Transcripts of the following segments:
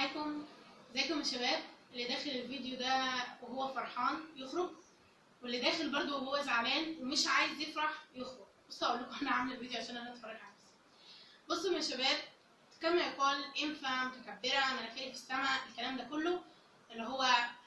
عليكم ازيكم يا شباب اللي داخل الفيديو ده وهو فرحان يخرج واللي داخل برضه وهو زعلان ومش عايز يفرح يخرج بصوا اقول لكم انا عامله الفيديو عشان انا اتفرج على نفسي بصوا يا شباب كما يقال انفة متكبرة مناخيري في السماء الكلام ده كله اللي هو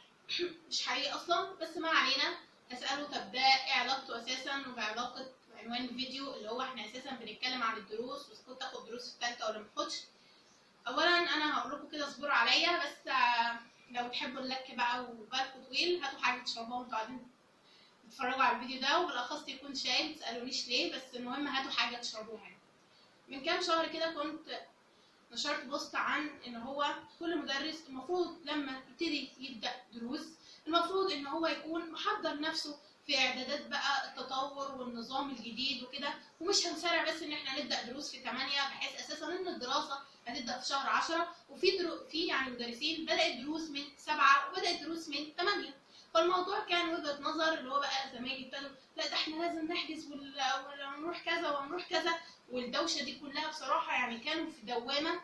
مش حقيقي اصلا بس ما علينا هسأله طب ده ايه علاقته اساسا وبعلاقة عنوان الفيديو اللي هو احنا اساسا بنتكلم عن الدروس واذا كنت اخد دروس في التالتة ولا ماخدش اولا انا هقول لكم كده اصبروا عليا بس آه، لو تحبوا اللك بقى وبالكم طويل هاتوا حاجه تشربوها وانتوا قاعدين تتفرجوا على الفيديو ده وبالاخص يكون شاي ما تسالونيش ليه بس المهم هاتوا حاجه تشربوها يعني من كام شهر كده كنت نشرت بوست عن ان هو كل مدرس المفروض لما يبتدي يبدا دروس المفروض ان هو يكون محضر نفسه في اعدادات بقى التطور والنظام الجديد وكده ومش هنسارع بس ان احنا نبدا دروس في 8 بحيث اساسا ان الدراسه هتبدا في شهر 10 وفي درو... في يعني مدرسين بدات دروس من 7 وبدات دروس من 8 فالموضوع كان وجهه نظر اللي هو بقى زمايلي ابتدوا لا ده احنا لازم نحجز وال- ونروح كذا ونروح كذا والدوشه دي كلها بصراحه يعني كانوا في دوامه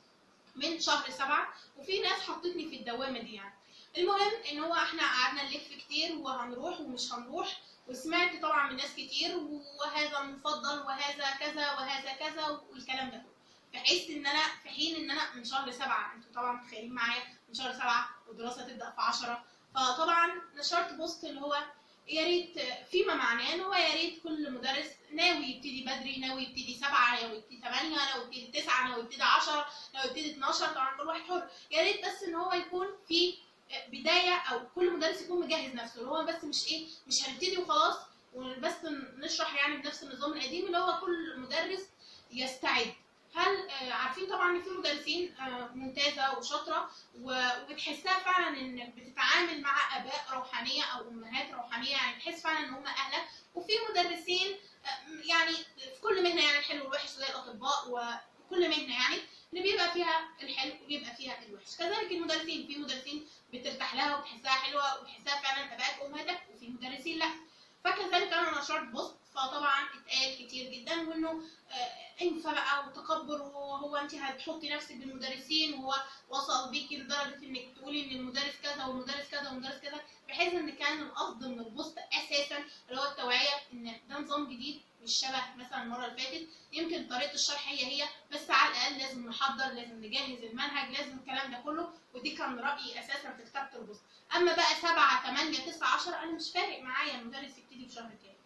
من شهر سبعة وفي ناس حطتني في الدوامه دي يعني المهم ان هو احنا قعدنا نلف كتير وهنروح ومش هنروح وسمعت طبعا من ناس كتير وهذا مفضل وهذا كذا وهذا كذا والكلام ده كله بحيث ان انا في حين ان انا من شهر سبعة انتوا طبعا متخيلين معايا من شهر سبعة والدراسه تبدا في عشرة فطبعا نشرت بوست اللي هو يا ريت فيما معناه ان هو يا ريت كل مدرس ناوي يبتدي بدري ناوي يبتدي سبعة ناوي يبتدي ثمانية ناوي يبتدي تسعة ناوي يبتدي عشرة ناوي يبتدي 12 طبعا كل واحد حر يا ريت بس ان هو يكون في بدايه او كل مدرس يكون مجهز نفسه اللي هو بس مش ايه مش هنبتدي وخلاص وبس نشرح يعني بنفس النظام القديم اللي هو كل مدرس يستعد هل آه، عارفين طبعا ان في مدرسين آه، ممتازه وشاطره و- وبتحسها فعلا انك بتتعامل مع اباء روحانيه او امهات روحانيه يعني تحس فعلا ان هم اهلك وفي مدرسين آه، يعني في كل مهنه يعني الحلو والوحش زي الاطباء وكل مهنه يعني اللي بيبقى فيها الحلو وبيبقى فيها الوحش كذلك المدرسين في مدرسين بترتاح لها وبتحسها حلوه وبتحسها فعلا ابائك وامهاتك وفي مدرسين لا فكذلك انا نشرت بوست فطبعا اتقال كتير جدا وانه آه، انفى بقى وتكبر وهو انت هتحطي نفسك بالمدرسين وهو وصل بيكي لدرجه انك تقولي ان المدرس كذا والمدرس كذا والمدرس كذا بحيث ان كان القصد من البوست اساسا اللي هو التوعيه ان ده نظام جديد مش شبه مثلا المره اللي فاتت يمكن طريقه الشرح هي هي بس على الاقل لازم نحضر لازم نجهز المنهج لازم الكلام ده كله ودي كان رايي اساسا في كتابه البوست اما بقى 7 8 9 10 انا مش فارق معايا المدرس يبتدي في شهر كام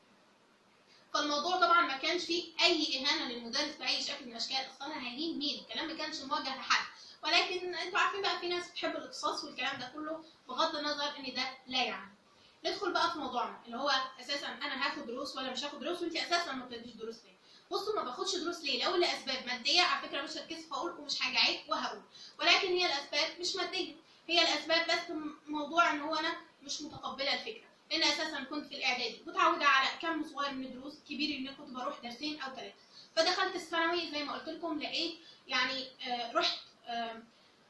فالموضوع طبعا ما كانش فيه اي اهانه للمدرس باي شكل من الاشكال اصلا انا ههين مين الكلام ما كانش موجه لحد ولكن انتوا عارفين بقى في ناس بتحب الاقتصاص والكلام ده كله بغض النظر ان ده لا يعني ندخل بقى في موضوعنا اللي هو اساسا انا هاخد دروس ولا مش هاخد دروس وانت اساسا ما بتديش دروس ليه بصوا ما باخدش دروس ليه لو لاسباب ماديه على فكره مش هتكسف اقول ومش هجعيد وهقول ولكن هي الاسباب مش ماديه هي الاسباب بس م- موضوع ان هو انا مش متقبله الفكره لان اساسا كنت في الاعدادي متعوده على كم صغير من الدروس كبير ان كنت بروح درسين او ثلاثه فدخلت الثانوي زي ما قلت لكم لقيت يعني آه رحت آه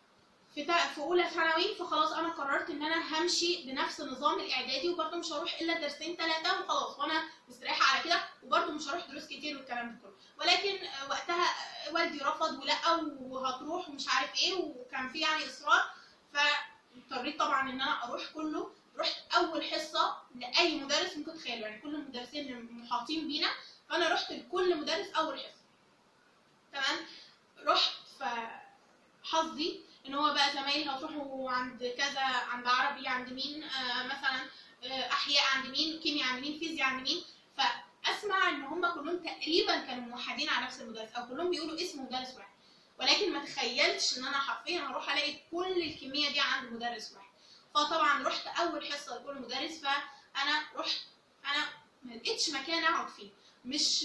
في تا- في اولى ثانوي فخلاص انا قررت ان انا همشي بنفس نظام الاعدادي وبرده مش هروح الا درسين ثلاثه وخلاص وانا مستريحه على كده وبرده مش هروح دروس كتير والكلام ده كله ولكن آه، وقتها آه، والدي رفض ولا وهتروح ومش عارف ايه وكان في يعني اصرار فاضطريت طبعا ان انا اروح كله رحت اول حصه لاي مدرس ممكن تتخيلوا يعني كل المدرسين المحاطين بينا فانا رحت لكل مدرس اول حصه تمام رحت فحظي ان هو بقى زمايلي هتروحوا عند كذا عند عربي عند مين آه مثلا آه احياء عند مين كيمياء عند مين فيزياء عند مين فاسمع ان هم كلهم تقريبا كانوا موحدين على نفس المدرس او كلهم بيقولوا اسم مدرس واحد ولكن ما تخيلتش ان انا حرفيا هروح الاقي كل الكميه دي عند مدرس واحد فطبعا رحت اول حصه لكل مدرس فانا رحت انا ما لقيتش مكان اقعد فيه مش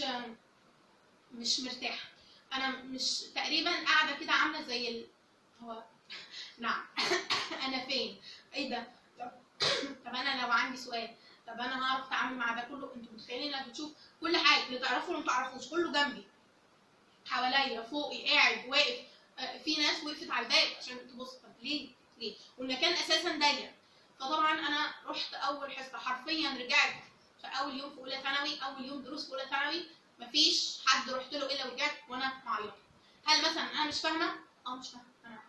مش مرتاحه انا مش تقريبا قاعده كده عامله زي ال... هو نعم انا فين ايه ده طب طب انا لو عندي سؤال طب انا هعرف اتعامل مع ده كله انتوا متخيلين انك بتشوف كل حاجه اللي تعرفه واللي ما تعرفوش كله جنبي حواليا فوقي قاعد واقف آه، في ناس وقفت على الباب عشان تبص طب ليه ليه والمكان اساسا ضيق فطبعا انا رحت اول حصه حرفيا رجعت في اول يوم في اولى ثانوي اول يوم دروس في اولى ثانوي مفيش حد رحت له الا ورجعت وانا معيطه هل مثلا انا مش فاهمه اه مش فاهمه انا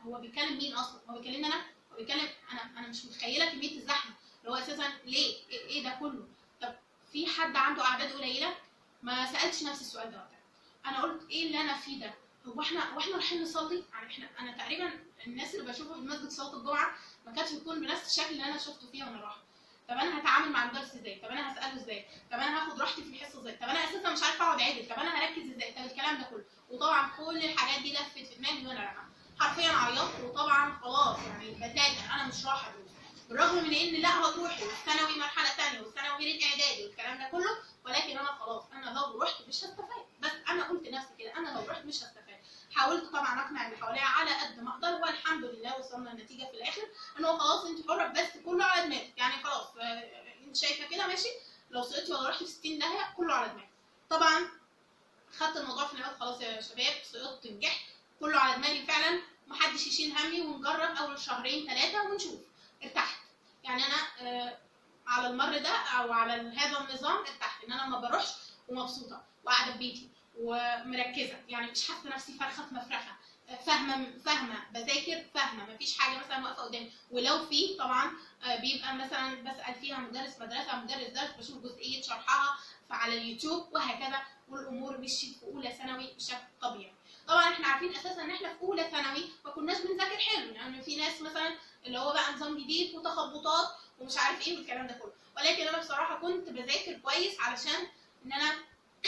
هو بيكلم مين اصلا هو بيكلمني انا هو بيكلم انا انا مش متخيله كميه الزحمه اللي هو اساسا ليه ايه إيه ده كله طب في حد عنده اعداد قليله ما سالتش نفسي السؤال ده وقتها انا قلت ايه اللي انا فيه ده هو احنا واحنا رايحين نصلي يعني احنا انا تقريبا الناس اللي بشوفها في مسجد صلاه الجمعه ما كانتش بتكون بنفس الشكل اللي انا شفته فيها وانا رايحه طب انا هتعامل مع المدرس ازاي طب انا هساله ازاي طب انا هاخد راحتي في الحصه ازاي طب انا اساسا مش عارفه اقعد عدل طب انا هركز ازاي طب الكلام ده كله وطبعا كل الحاجات دي لفت في دماغي وانا رايحه حرفيا عيطت وطبعا خلاص يعني بتاتا انا مش رايحه دروس بالرغم من ان لا هتروحي والثانوي مرحله ثانيه والثانوي غير الاعدادي والكلام ده كله ولكن انا خلاص انا لو رحت مش هستفاد بس انا قلت لنفسي كده انا لو رحت مش هستفاد حاولت طبعا اقنع اللي حواليا على قد ما اقدر والحمد لله وصلنا لنتيجه في الاخر ان هو خلاص انت حره بس كله على دماغك يعني خلاص آه، انت شايفه كده ماشي لو سقطتي ولا رحتي في 60 داهيه كله على دماغك طبعا خدت الموضوع في الأول خلاص يا شباب سقطت نجحت كله على دماغي فعلا محدش يشيل همي ونجرب اول شهرين ثلاثه ونشوف ارتحت يعني انا آه، على المر ده او على هذا النظام ارتحت ان انا ما بروحش ومبسوطه وقاعده في بيتي ومركزه يعني مش حاسه نفسي فرخه في مفرخه آه، فاهمه فاهمه بذاكر فاهمه مفيش حاجه مثلا واقفه قدامي ولو في طبعا آه، بيبقى مثلا بسال فيها مدرس مدرسه مدرس درس بشوف جزئيه شرحها على اليوتيوب وهكذا والامور مشيت في اولى ثانوي بشكل طبيعي طبعا احنا عارفين اساسا ان احنا في اولى ثانوي ما كناش بنذاكر حلو لان يعني في ناس مثلا اللي هو بقى نظام جديد وتخبطات ومش عارف ايه والكلام ده كله ولكن انا بصراحه كنت بذاكر كويس علشان ان انا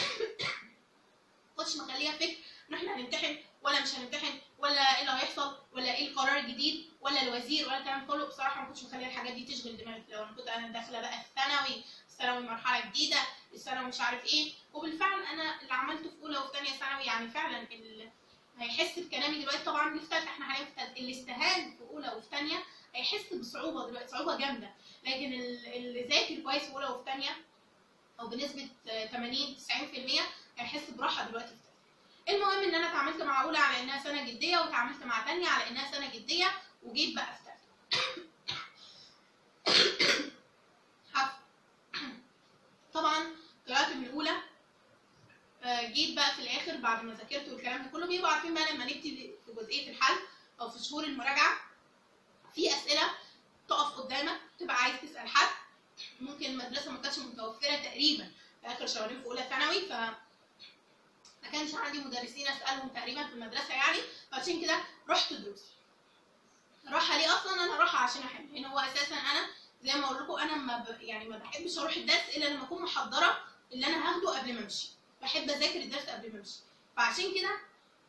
كنتش مخليها فكر ان احنا هنمتحن ولا مش هنمتحن ولا ايه اللي هيحصل ولا ايه القرار الجديد ولا الوزير ولا الكلام كله بصراحه ما كنتش مخليه الحاجات دي تشغل دماغي لو انا كنت انا داخله بقى الثانوي الثانوي مرحله جديده الثانوي مش عارف ايه وبالفعل انا اللي عملته في اولى وفي ثانيه ثانوي يعني فعلا اللي هيحس بكلامي دلوقتي طبعا اللي في ثالثه احنا حاليا في ثالثه اللي استهان في اولى وفي ثانيه هيحس بصعوبه دلوقتي صعوبه جامده لكن ال- اللي ذاكر كويس في اولى وفي ثانيه او بنسبه آه، 80 90% هيحس براحه دلوقتي في ثالثه المهم ان انا اتعاملت مع اولى على انها سنه جديه وتعاملت مع ثانيه على انها سنه جديه وجيت بقى في ثالثه عفوا. طبعا طلعت من اولى آه، جيت بقى في الاخر بعد ما ذاكرت والكلام ده كله بيبقوا عارفين بقى لما نكتب في جزئيه الحل او في شهور المراجعه في اسئله تقف قدامك تبقى عايز تسال حد ممكن المدرسه ما كانتش متوفره تقريبا في اخر شهرين في اولى ثانوي ف ما كانش عندي مدرسين اسالهم تقريبا في المدرسه يعني فعشان كده رحت دروس راحه ليه اصلا انا راحه عشان احب لان هو اساسا انا زي ما اقول لكم انا ما ب... يعني ما بحبش اروح الدرس الا لما اكون محضره اللي انا هاخده قبل ما امشي بحب اذاكر الدرس قبل ما امشي فعشان كده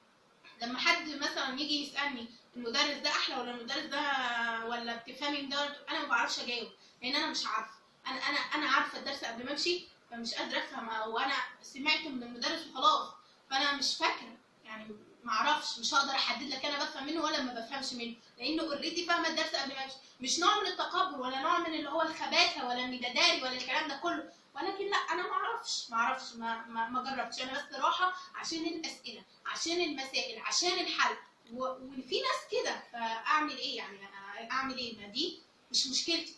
لما حد مثلا يجي يسالني المدرس ده احلى ولا المدرس ده ولا بتفهمي من ده انا ما بعرفش اجاوب لان انا مش عارفه انا انا انا عارفه الدرس قبل ما امشي فمش قادره افهم او انا سمعته من المدرس وخلاص فانا مش فاكره يعني ما اعرفش مش هقدر احدد لك انا بفهم منه ولا ما بفهمش منه لانه اوريدي فاهمه الدرس قبل ما امشي مش نوع من التكبر ولا نوع من اللي هو الخباثه ولا ان ده داري ولا الكلام ده كله ولكن لا انا ما اعرفش ما اعرفش ما, ما, ما جربتش انا بس راحه عشان الاسئله عشان المسائل عشان الحل و- وفي ناس كده فاعمل ايه يعني أنا اعمل ايه ما دي مش مشكلتي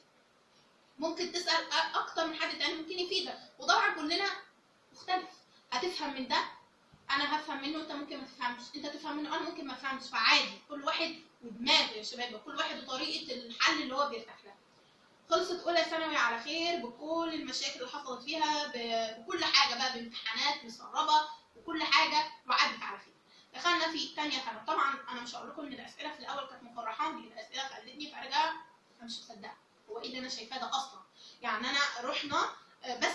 ممكن تسال أ- اكتر من حد تاني ممكن يفيدك وطبعا كلنا مختلف هتفهم من ده انا هفهم منه انت ممكن ما تفهمش انت تفهم منه انا ممكن ما افهمش فعادي كل واحد ودماغه يا شباب كل واحد وطريقه الحل اللي هو بيرتاح لها خلصت اولى ثانوي على خير بكل المشاكل اللي حصلت فيها ب- بكل حاجه بقى بامتحانات مسربه وكل حاجه وعدت على خير دخلنا في ثانيه ثانوي طبعا انا مش هقول لكم ان الاسئله في الاول كانت مفرحاني الاسئله خلتني فارجع انا مش مصدقه هو ايه اللي انا شايفاه ده اصلا يعني انا رحنا آه، بس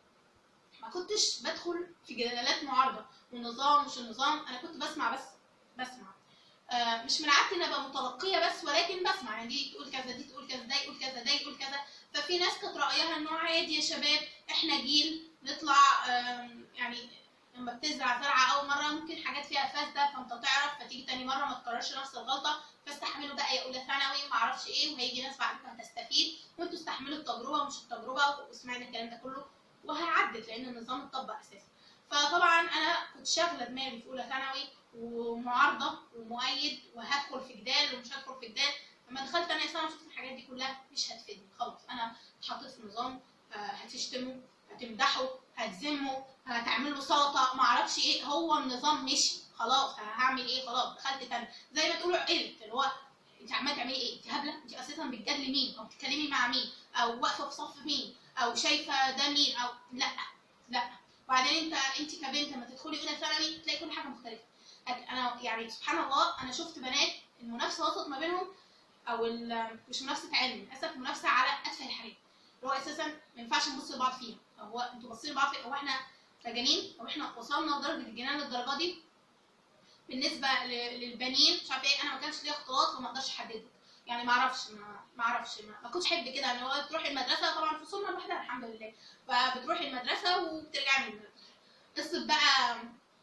ما كنتش بدخل في جدالات معارضه والنظام مش النظام انا كنت بسمع بس بسمع آه، مش من عادتي ان ابقى متلقيه بس ولكن بسمع يعني دي تقول كذا دي تقول كذا ده يقول كذا ده يقول كذا ففي ناس كانت رايها انه عادي يا شباب احنا جيل نطلع آم، يعني لما بتزرع زرعه اول مره ممكن حاجات فيها فاسده فانت تعرف فتيجي تاني مره ما تكررش نفس الغلطه فاستحملوا بقى يا اولى ثانوي وما اعرفش ايه وهيجي ناس بعد كده هتستفيد وانتوا استحملوا التجربه ومش التجربه وسمعنا الكلام ده كله وهيعدت لان النظام اتطبق اساسا فطبعا انا كنت شاغله دماغي في اولى ثانوي ومعارضه ومؤيد وهدخل في جدال ومش هدخل في جدال لما دخلت انا ثانوي شفت الحاجات دي كلها مش هتفيدني خلاص انا اتحطيت في نظام آه، هتشتمه هتمدحه هتذمه هتعمل له سلطه ما اعرفش ايه هو النظام مشي خلاص هعمل ايه خلاص دخلت تاني زي ما تقولوا عقلت اللي هو انت عماله تعملي ايه انت هبله انت اساسا بتجادلي مين او بتتكلمي مع مين او واقفه في صف مين او شايفه ده مين او لا لا وبعدين انت انت كبنت لما تدخلي اولى ثانوي تلاقي كل حاجه مختلفه انا يعني سبحان الله انا شفت بنات المنافسه وسط ما بينهم او ال- مش منافسه علم للاسف منافسه على اتفه الحاجات اللي هو اساسا ما ينفعش نبص لبعض فيها هو انتوا باصين لبعض فيها هو احنا سجانين او احنا وصلنا لدرجه الجنان للدرجه دي بالنسبه ل- للبنين مش عارفه ايه انا ما كانش ليا اختلاط فما اقدرش احدده يعني ما اعرفش ما ما اعرفش ما, ما كنتش احب كده ان هو تروحي المدرسه طبعا فصولنا لوحدها الحمد لله فبتروحي المدرسه وبترجعي من المدرسه قصه بقى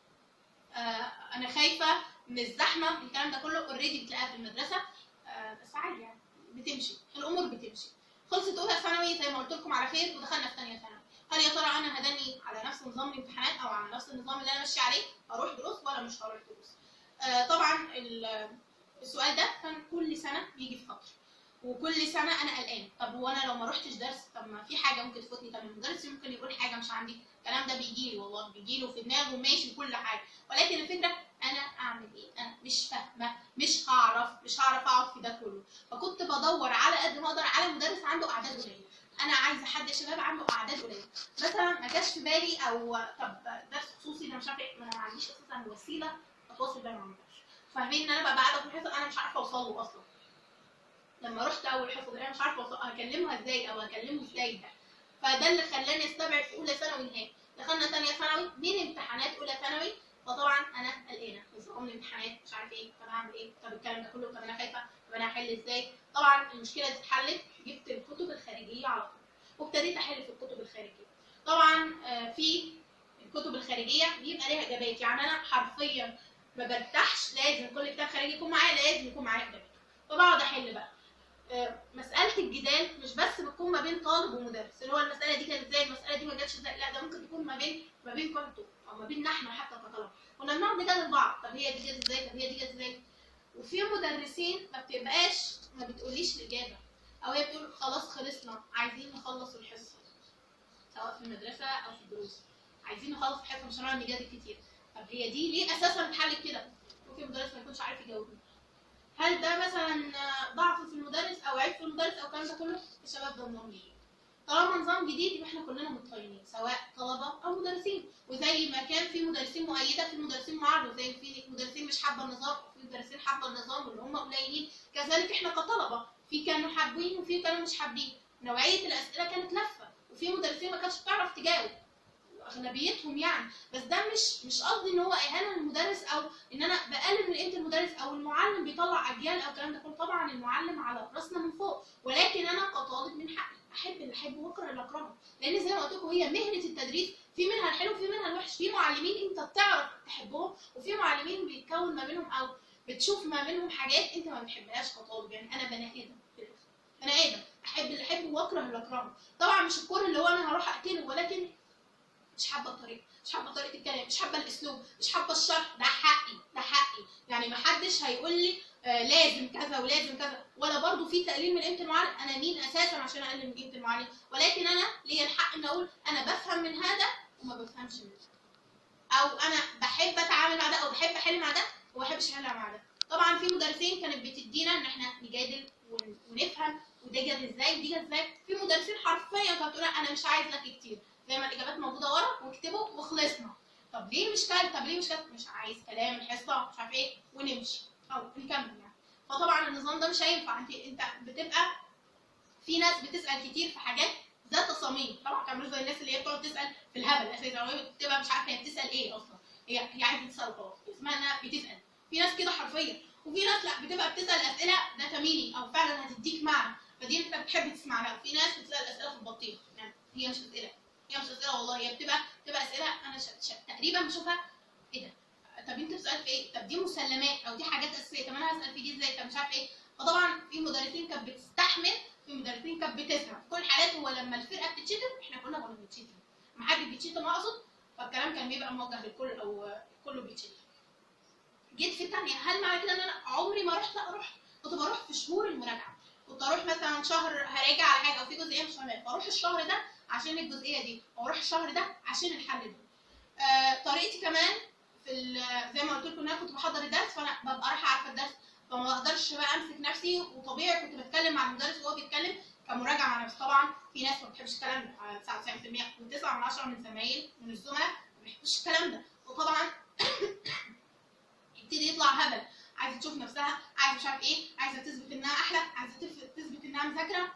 آه انا خايفه من الزحمه الكلام ده كله اوريدي بتلاقيها في المدرسه آه بس عادي يعني بتمشي الامور بتمشي خلصت اولى ثانوي زي ما قلت لكم على خير ودخلنا في ثانيه ثانوي هل يا ترى انا هداني على نفس نظام الامتحانات او على نفس النظام اللي انا ماشيه عليه اروح دروس ولا مش هروح دروس آه طبعا ال- السؤال ده كان كل سنه بيجي في خاطري وكل سنه انا قلقانه طب هو انا لو ما رحتش درس طب ما في حاجه ممكن تفوتني طب المدرس ممكن يقول حاجه مش عندي الكلام ده بيجي لي والله بيجي له في دماغه ماشي وكل حاجه ولكن الفكره انا اعمل ايه انا مش فاهمه مش هعرف مش هعرف اقعد في ده كله فكنت بدور على قد ما اقدر على مدرس عنده اعداد قليله انا عايزه حد يا شباب عنده اعداد قليله مثلا ما جاش في بالي او طب درس خصوصي ده مش عارفه إيه، ما انا ما عنديش اساسا وسيله اتواصل بيها مع المدرس فاهمين ان انا ببقى قاعده في الحصه انا مش عارفه اوصل له اصلا لما رحت اول حصه انا مش عارفه أوصل- هكلمها ازاي او هكلمه ازاي ده فده اللي خلاني استبعد في اولى ثانوي نهائي دخلنا ثانيه ثانوي من امتحانات اولى ثانوي فطبعا انا قلقانه نظام الامتحانات مش عارفه ايه طب هعمل ايه طب الكلام ده كله طب انا خايفه طب انا هحل ازاي طبعا المشكله دي اتحلت جبت الكتب الخارجيه على طول وابتديت احل في الكتب الخارجيه طبعا آه، في الكتب الخارجيه بيبقى ليها اجابات يعني انا حرفيا ما برتاحش لازم كل كتاب خارجي يكون معايا لازم يكون معايا اجابات فبقعد احل بقى آه، مساله الجدال مش بس بتكون ما بين طالب ومدرس اللي هو المساله دي كانت ازاي المساله دي ما جاتش ازاي لا ده ممكن تكون ما بين ما بينكم انتوا او ما بيننا احنا حتى كطلبه كنا بنقعد نجادل بعض طب هي دي جت ازاي طب هي دي جت ازاي وفي مدرسين ما بتبقاش ما بتقوليش الاجابه او هي بتقول خلاص خلصنا عايزين نخلص الحصه سواء في المدرسه او في الدروس عايزين نخلص الحصه مش هنقعد نجادل كتير طب هي دي ليه اساسا اتحلت كده ممكن مدرس ما يكونش عارف يجاوبني هل ده مثلا ضعف في المدرس او عيب في المدرس او الكلام ده كله الشباب ده نظام جديد طالما نظام جديد يبقى احنا كلنا متطينين سواء طلبه او مدرسين وزي ما كان في مدرسين مؤيده في مدرسين معارضه زي في مدرسين مش حابه النظام وفي مدرسين حابه النظام واللي هم قليلين كذلك احنا كطلبه في كانوا حابين وفي كانوا مش حابين نوعيه الاسئله كانت لفه وفي مدرسين ما كانتش بتعرف تجاوب اغلبيتهم يعني بس ده مش مش قصدي ان هو اهانه للمدرس او ان انا بقلل من قيمه المدرس او المعلم بيطلع اجيال او الكلام ده كله طبعا المعلم على راسنا من فوق ولكن انا كطالب من حقي احب اللي احبه واكره اللي اكرهه لان زي ما قلت لكم هي مهنه التدريس في منها الحلو وفي منها الوحش في معلمين انت بتعرف تحبهم وفي معلمين بيتكون ما بينهم او بتشوف ما بينهم حاجات انت ما بتحبهاش كطالب يعني انا بني ادم في الآخر. بني ادم احب اللي احبه واكره اللي اكرهه طبعا مش الكل اللي هو انا هروح اقتله ولكن مش حابه الطريقه مش حابه طريقه الكلام مش حابه الاسلوب مش حابه الشرح ده حقي ده حقي يعني ما حدش هيقول لي آه لازم كذا ولازم كذا ولا برضو في تقليل من قيمه المعلم انا مين اساسا عشان اقلل من قيمه المعلم ولكن انا ليا الحق ان اقول انا بفهم من هذا وما بفهمش من ده او انا بحب اتعامل مع ده او بحب احل مع ده وما بحبش احل مع ده طبعا في مدرسين كانت بتدينا ان احنا نجادل ون- ونفهم وده جت ازاي ودي جت ازاي في مدرسين حرفيا كانت بتقول انا مش عايز لك كتير زي ما الاجابات موجوده ورا واكتبوا وخلصنا طب ليه مش كده طب ليه مش كده مش عايز كلام الحصه مش عارف ايه ونمشي او نكمل يعني فطبعا النظام ده مش هينفع انت انت بتبقى في ناس بتسال كتير في حاجات ذات صميم طبعا تعملوا زي الناس اللي هي بتقعد تسال في الهبل اساسا او هي بتبقى مش عارفه هي بتسال ايه اصلا هي هي عايزه تسال خلاص اسمها انها بتسال في ناس كده حرفيا وفي ناس لا بتبقى بتسال اسئله ده تميني او فعلا هتديك معنى فدي انت بتحب تسمع لها وفي ناس بتسال اسئله في البطيخ يعني هي مش اسئله هي مش اسئله والله هي بتبقى بتبقى اسئله انا ش... ش... تقريبا بشوفها ايه ده طب انت بتسال في ايه طب دي مسلمات او دي حاجات اساسيه طب انا هسال في دي ازاي طب مش عارف ايه فطبعا في مدرسين كانت بتستحمل في مدرسين كانت بتفهم في كل الحالات هو لما الفرقه بتتشتم احنا كلنا كنا بنتشتم ما حد بيتشتم اقصد فالكلام كان بيبقى موجه للكل او كله بيتشتم جيت في الثانيه هل معنى كده ان انا عمري ما رحت لا رحت كنت بروح في شهور المراجعه كنت اروح مثلا شهر هراجع على حاجه او في جزئيه مش فاهماها فاروح الشهر ده عشان الجزئيه دي واروح الشهر ده عشان الحل ده آه طريقتي كمان في ال- زي ما قلت لكم ان انا كنت بحضر الدرس فانا ببقى رايحه عارفه الدرس فما اقدرش بقى امسك نفسي وطبيعي كنت بتكلم مع المدرس وهو بيتكلم كمراجعه مع نفسي طبعا في ناس ما بتحبش الكلام ده على 99% و9 من 10 من زمايل من الزملاء ما بيحبوش الكلام ده وطبعا يبتدي يطلع هبل عايزه تشوف نفسها عايزه مش عارف ايه عايزه تثبت انها احلى عايزه تف- تثبت انها مذاكره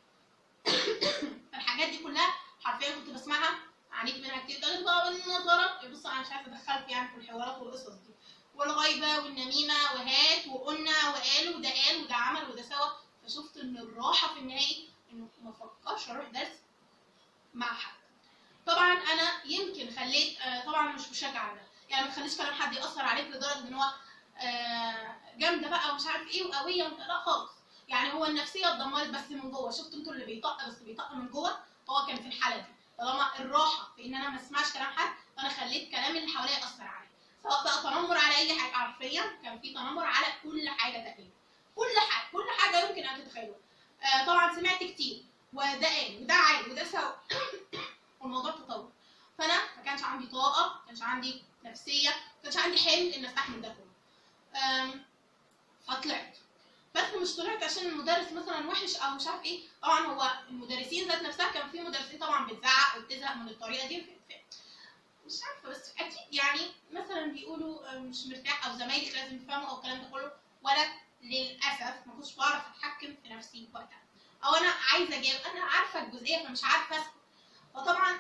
الحاجات دي كلها حرفيا كنت بسمعها عانيت منها كتير قالت بقى النظره بص انا مش عايزه ادخلك يعني في الحوارات والقصص دي والغيبه والنميمه وهات وقلنا وقال وده قال وده عمل وده سوى فشفت ان الراحه في النهائي انه ما افكرش اروح درس مع حد طبعا انا يمكن خليت آه، طبعا مش مشجعه على ده يعني ما تخليش كلام حد ياثر عليك لدرجه ان هو آه، جامده بقى ومش عارف ايه وقويه وانت لا خالص يعني هو النفسيه اتدمرت بس من جوه شفت انتوا اللي بيطق بس بيطق من جوه هو كان في الحاله دي طالما الراحه في ان انا ما اسمعش كلام حد فانا خليت كلام اللي حواليا ياثر عليا سواء بقى تنمر على اي حاجه حرفيا كان في تنمر على كل حاجه تقريبا كل حاجه كل حاجه يمكن ان تتخيلوها آه طبعا سمعت كتير وده قال وده عاد وده سوى والموضوع تطور فانا ما كانش عندي طاقه ما كانش عندي نفسيه ما كانش عندي حمل ان استحمل ده كله آم، فطلعت بس مش طلعت عشان المدرس مثلا وحش او مش عارف ايه طبعا هو المدرسين ذات نفسها كان في مدرسين طبعا بتزعق وبتزهق من الطريقه دي ف- ف- مش عارفه بس اكيد يعني مثلا بيقولوا آه، مش مرتاح او زمايلك لازم يفهموا او الكلام ده كله ولا للاسف ما كنتش بعرف اتحكم في نفسي وقتها او انا عايزه اجاوب انا عارفه الجزئيه فمش عارفه اسكت فطبعا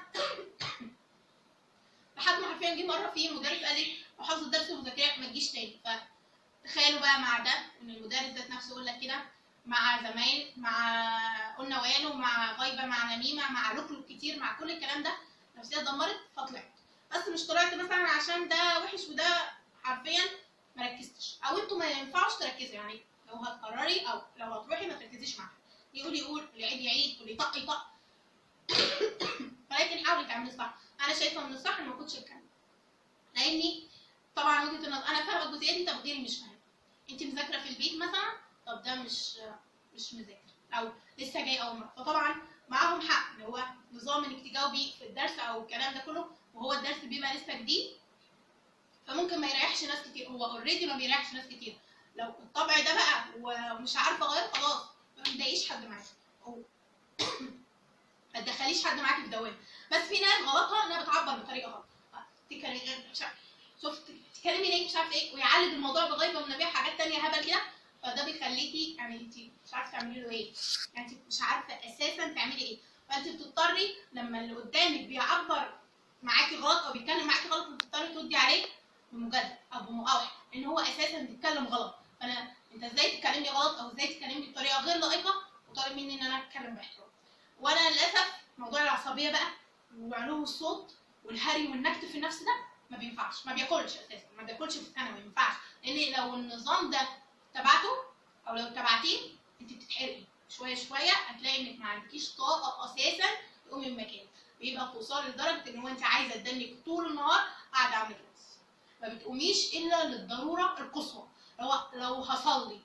لحد ما حرفيا جه مره في مدرس قال لي لو حافظ الدرس ومذاكره ما تجيش تاني فتخيلوا بقى مع ده ان المدرس ذات نفسه يقول لك كده مع زمايل مع قلنا وقالوا مع غيبه مع نميمه مع لوكلوك كتير مع كل الكلام ده نفسيتي اتدمرت فطلعت بس مش طلعت مثلا عشان ده وحش وده حرفيا ما ركزتش او انتوا ما ينفعش تركزوا يعني لو هتقرري او لو هتروحي ما تركزيش معاها يقول يقول العيد يعيد واللي يطق يطق ولكن حاولي تعملي صح انا شايفه من الصح ان ما كنتش اتكلم لاني طبعا وجهه النظر انا فاهمه الجزئيه دي طب غيري مش فاهمه انت مذاكره في البيت مثلا طب ده مش مش مذاكر او لسه جاي اول مره فطبعا معاهم حق اللي هو نظام انك تجاوبي في الدرس او الكلام ده كله وهو الدرس بيبقى لسه جديد فممكن ما يريحش ناس كتير هو اوريدي ما بيريحش ناس كتير لو الطبع ده بقى ومش عارفه اغير خلاص ما تضايقيش حد معاكي أو ما تدخليش حد معاكي في دوامه بس في ناس غلطها انها بتعبر بطريقه غلط تكلمي مش عارف شفت تتكلمي ليه مش عارف ايه ويعالج الموضوع بغيبه والنبي حاجات تانية هبل كده فده بيخليكي يعني انت مش عارفه تعملي له ايه يعني انت مش عارفه اساسا تعملي ايه فانت بتضطري لما اللي قدامك بيعبر معاكي غلط او بيتكلم معاكي غلط بتضطري تردي عليه بمجادله او بمقاوحه لان هو اساسا بيتكلم غلط فانا انت ازاي تكلمني غلط او ازاي تكلمني بطريقه غير لائقه وطالب مني ان انا اتكلم باحترام وانا للاسف موضوع العصبيه بقى وعلو الصوت والهري والنكت في النفس ده ما بينفعش ما بياكلش اساسا ما بياكلش في الثانوي ما ينفعش لان لو النظام ده تبعته او لو تبعتيه انت بتتحرقي شويه شويه هتلاقي انك ما عندكيش طاقه اساسا تقومي من مكانك بيبقى توصلي لدرجه ان هو انت عايزه تدنك طول النهار قاعده على الجلسه ما بتقوميش الا للضروره القصوى لو لو هصلي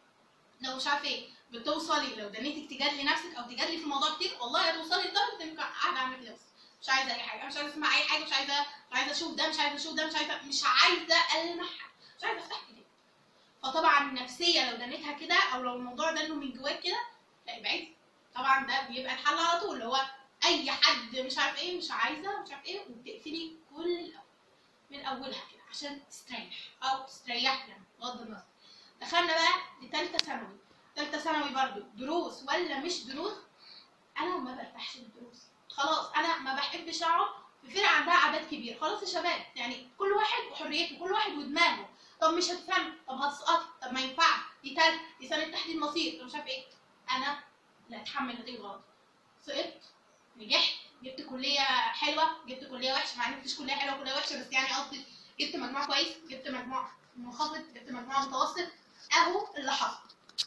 لو مش عارفه ايه بتوصلي لو دنيتك تجادلي نفسك او تجادلي في الموضوع كتير والله هتوصلي لدرجه انك قاعده اعمل كده بس مش عايزه اي حاجه مش عايزه اسمع اي حاجه مش عايزه مش عايزه اشوف ده مش عايزه اشوف ده مش عايزه مش عايزه المح حاجة، مش عايزه افتح كده فطبعا النفسيه لو دنيتها كده او لو الموضوع ده انه من جواك كده لا ابعدي طبعا ده بيبقى الحل على طول اللي هو اي حد مش عارف ايه مش عايزه مش عارف ايه وبتقفلي كل الاول من اولها كده عشان تستريح او تستريحي يعني بغض النظر دخلنا بقى لثالثه ثانوي ثالثه ثانوي برضو دروس ولا مش دروس انا ما برتاحش للدروس خلاص انا ما بحبش اقعد في فرقه عندها عدد كبير خلاص يا شباب يعني كل واحد وحريته كل واحد ودماغه طب مش هتفهم طب هتسقطي طب ما ينفعش دي تالت دي سنه تحديد مصير طب مش عارف ايه انا لا اتحمل نتيجه غلط سقطت نجحت جبت كليه حلوه جبت كليه وحشه مع ان مفيش كليه حلوه كليه وحشه بس يعني قصدي جبت مجموع كويس جبت مجموع منخفض جبت مجموع متوسط اهو اللي حصل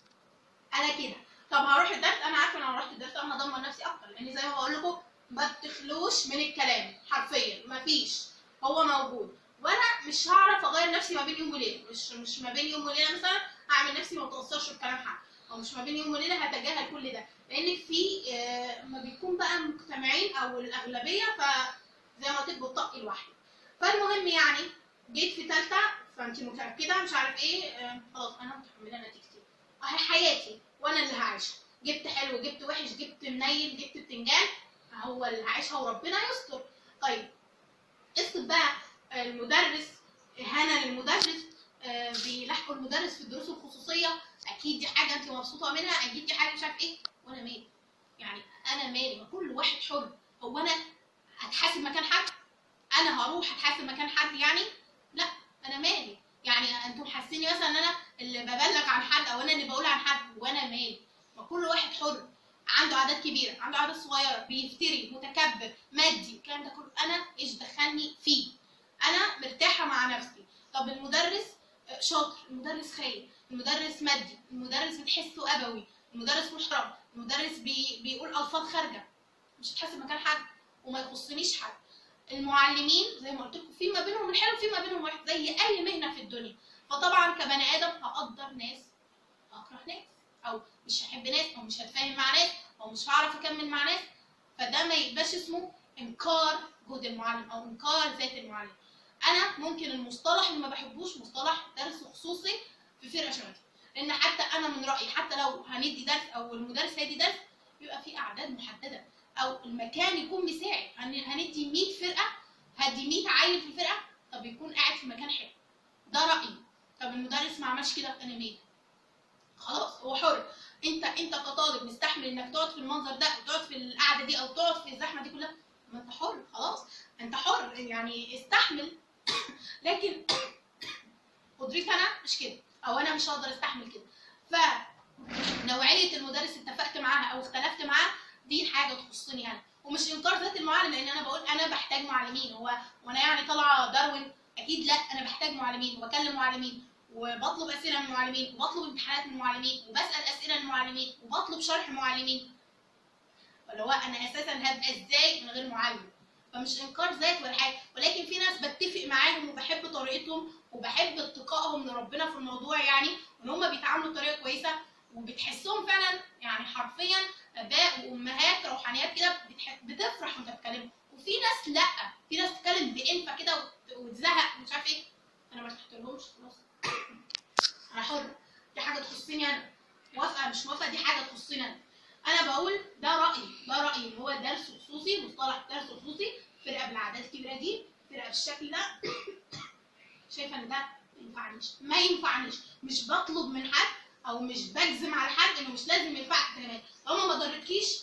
انا كده طب هروح الدرس انا عارفه ان انا لو رحت الدرس انا هدمر نفسي اكتر لان زي ما بقول لكم ما بتخلوش من الكلام حرفيا مفيش هو موجود وانا مش هعرف اغير نفسي ما بين يوم وليله مش مش ما بين يوم وليله مثلا هعمل نفسي ما بتاثرش بكلام حد او مش ما بين يوم وليله هتجاهل كل ده لان في آه، ما بيكون بقى مجتمعين او الاغلبيه فزي ما قلت لك بتطقي لوحدك فالمهم يعني جيت في ثالثه فانت متاكده مش عارف ايه آه، خلاص انا متحمله نتيجتي اهي حياتي وانا اللي هعيشها جبت حلو جبت وحش جبت منيل جبت بتنجان هو اللي هعيشها وربنا يستر طيب قصه بقى المدرس اهانه للمدرس آه، بيلاحقوا المدرس في الدروس الخصوصيه اكيد دي حاجه انت مبسوطه منها اكيد دي حاجه مش عارف ايه وانا مالي يعني انا مالي ما كل واحد حر هو انا هتحاسب مكان حد انا هروح اتحاسب مكان حد يعني لا انا مالي يعني انتم حاسيني مثلا ان انا اللي ببلغ عن حد او انا اللي بقول عن حد وانا مالي ما كل واحد حر عنده عادات كبيره عنده عادات صغيره بيفتري متكبر مادي الكلام ده كله انا ايش دخلني فيه انا مرتاحه مع نفسي طب المدرس آه، شاطر المدرس خايب المدرس مادي المدرس بتحسه ابوي المدرس محترم المدرس بي... بيقول الفاظ خارجه مش هتحاسب مكان حد وما يخصنيش حد المعلمين زي ما قلت لكم في ما بينهم الحلو في ما بينهم واحد زي اي مهنه في الدنيا فطبعا كبني ادم هقدر ناس هكره ناس او مش هحب ناس او مش هتفاهم مع ناس او مش هعرف اكمل مع ناس فده ما يبقاش اسمه انكار جهد المعلم او انكار ذات المعلم انا ممكن المصطلح اللي ما بحبوش مصطلح درس خصوصي في فرقه شبابيه لان حتى انا من رايي حتى لو هندي درس او المدرس هيدي درس يبقى في اعداد محدده او المكان يكون مساعد هن- هندي 100 فرقه هدي 100 عيل في الفرقه طب يكون قاعد في مكان حلو ده رايي طب المدرس ما عملش كده انا مالي خلاص هو حر انت انت كطالب مستحمل انك تقعد في المنظر ده او تقعد في القعده دي او تقعد في الزحمه دي كلها ما انت حر خلاص انت حر يعني استحمل لكن قدرتي انا مش كده او انا مش هقدر استحمل كده فنوعيه المدرس اتفقت معاها او اختلفت معاه دي حاجه تخصني انا ومش انكار ذات المعلم لان انا بقول انا بحتاج معلمين هو وانا يعني طالعه داروين اكيد لا انا بحتاج معلمين وبكلم معلمين وبطلب اسئله من المعلمين وبطلب امتحانات من المعلمين وبسال اسئله من المعلمين وبطلب شرح معلمين فاللي هو انا اساسا هبقى ازاي من غير معلم فمش انكار ذات ولا حاجه ولكن في ناس بتفق معاهم وبحب طريقتهم وبحب اتقائهم لربنا في الموضوع يعني وان هم بيتعاملوا بطريقه كويسه وبتحسهم فعلا يعني حرفيا اباء وامهات روحانيات كده بتح- بتفرح وانت بتكلمهم وفي ناس لا في ناس تتكلم بانفه كده وت- وتزهق ومش عارف ايه انا ما ارتحتلهمش خلاص انا حر دي حاجه تخصني انا موافقه مش موافقه دي حاجه تخصني انا انا بقول ده رايي ده رايي اللي هو درس خصوصي مصطلح درس خصوصي فرقه بالاعداد الكبيره دي فرقه بالشكل ده شايفه ان ده ما ينفعنيش ما ينفعنيش مش بطلب من حد او مش بجزم على حد انه مش لازم ينفعك كلمات لو ما ضرتكيش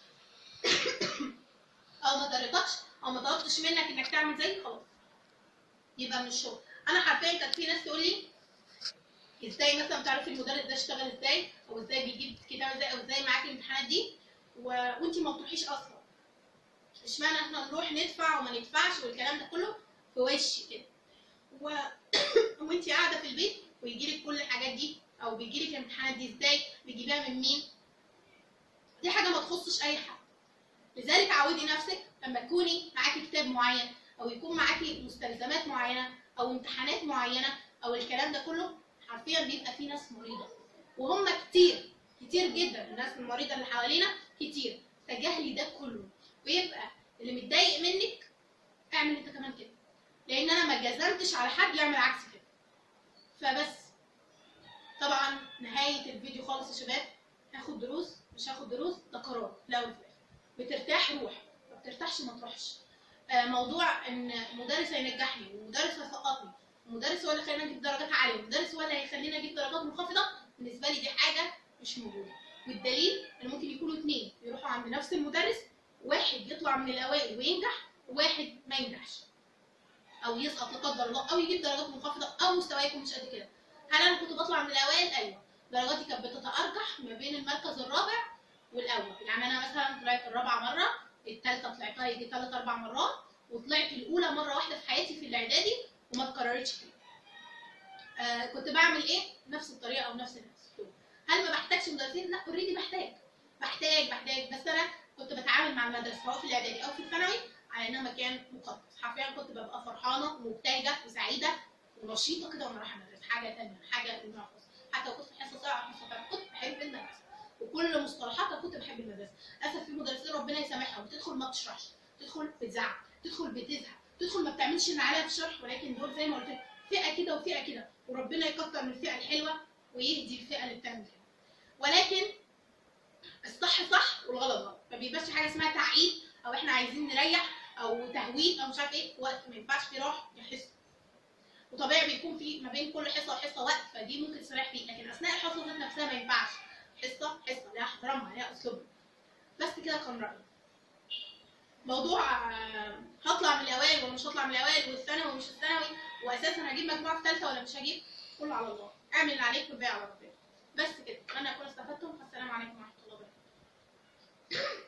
او ما ضرتكش او ما طلبتش منك انك تعمل زي خلاص يبقى من الشغل انا حرفيا كانت في ناس تقول لي ازاي مثلا بتعرفي المدرس ده اشتغل ازاي او ازاي بيجيب كتاب ازاي او ازاي معاكي الامتحانات دي و... وانت ما بتروحيش اصلا اشمعنى احنا نروح ندفع وما ندفعش والكلام ده كله في وشي كده و... وانت قاعده في البيت ويجي لك كل الحاجات دي او بيجي لك الامتحانات دي ازاي بتجيبيها من مين دي حاجه ما تخصش اي حد لذلك عودي نفسك لما تكوني معاكي كتاب معين او يكون معاكي مستلزمات معينه او امتحانات معينه او الكلام ده كله حرفيا بيبقى في ناس مريضه وهم كتير كتير جدا الناس المريضه اللي حوالينا كتير تجاهلي ده كله ويبقى اللي متضايق منك اعمل انت كمان كده لان انا ما جزمتش على حد يعمل عكس كده فبس طبعا نهايه الفيديو خالص يا شباب هاخد دروس مش هاخد دروس ده قرار لا ولا في الآخر. بترتاح روح ما بترتاحش ما تروحش آه، موضوع ان مدرس هينجحني ومدرس هيسقطني ومدرس هو اللي خلينا نجيب درجات عاليه ومدرس هو اللي هيخلينا نجيب درجات منخفضه بالنسبه لي دي حاجه مش موجوده والدليل ان ممكن يكونوا اثنين يروحوا عند نفس المدرس واحد يطلع من الاوائل وينجح وواحد ما ينجحش او يسقط لا قدر الله او يجيب درجات منخفضه او مستواه يكون مش قد كده هل انا كنت بطلع من الاوائل ايوه درجاتي كانت بتتارجح ما بين المركز الرابع والاول يعني انا مثلا طلعت الرابعه مره الثالثه طلعتها يجي ثلاث اربع مرات وطلعت الاولى مره واحده في حياتي في الاعدادي وما اتكررتش كده آه كنت بعمل ايه نفس الطريقه او نفس الاسلوب هل ما بحتاجش مدرسين لا اوريدي بحتاج بحتاج بحتاج بس انا كنت بتعامل مع المدرسه سواء في الاعدادي او في الثانوي على انها مكان مقدس حرفيا كنت ببقى فرحانه ومبتهجه وسعيده ونشيطه كده وانا رايحه المدرسه حاجه ثانيه حاجه المنافسه حتى لو كنت في حصه ساعه حصه ساعه كنت بحب المدرسه وكل مصطلحاتها كنت بحب المدرسه للاسف في مدرسين ربنا يسامحها بتدخل ما بتشرحش تدخل بتزعق تدخل بتزهق تدخل ما بتعملش معانا في الشرح ولكن دول زي ما قلت لك فئه كده وفئه كده وربنا يكتر من الفئه الحلوه ويهدي الفئه اللي بتعمل كده ولكن الصح صح والغلط غلط ما بيبقاش حاجه اسمها تعقيد او احنا عايزين نريح او تهويد او مش عارف ايه وقت ما ينفعش فيه راح يحس وطبيعي بيكون في ما بين كل حصه وحصه وقت فدي ممكن تستريح فيه لكن اثناء الحصه ذات نفسها ما ينفعش حصه حصه ليها احترامها ليها اسلوبها بس كده كان رايي موضوع آه، هطلع من الاوائل ولا مش هطلع من الاوائل والثانوي ومش الثانوي واساسا هجيب مجموعه في ثالثه ولا مش هجيب كله على الله اعمل اللي عليك والباقي على ربنا بس كده انا اكون استفدتم السلام عليكم ورحمه الله وبركاته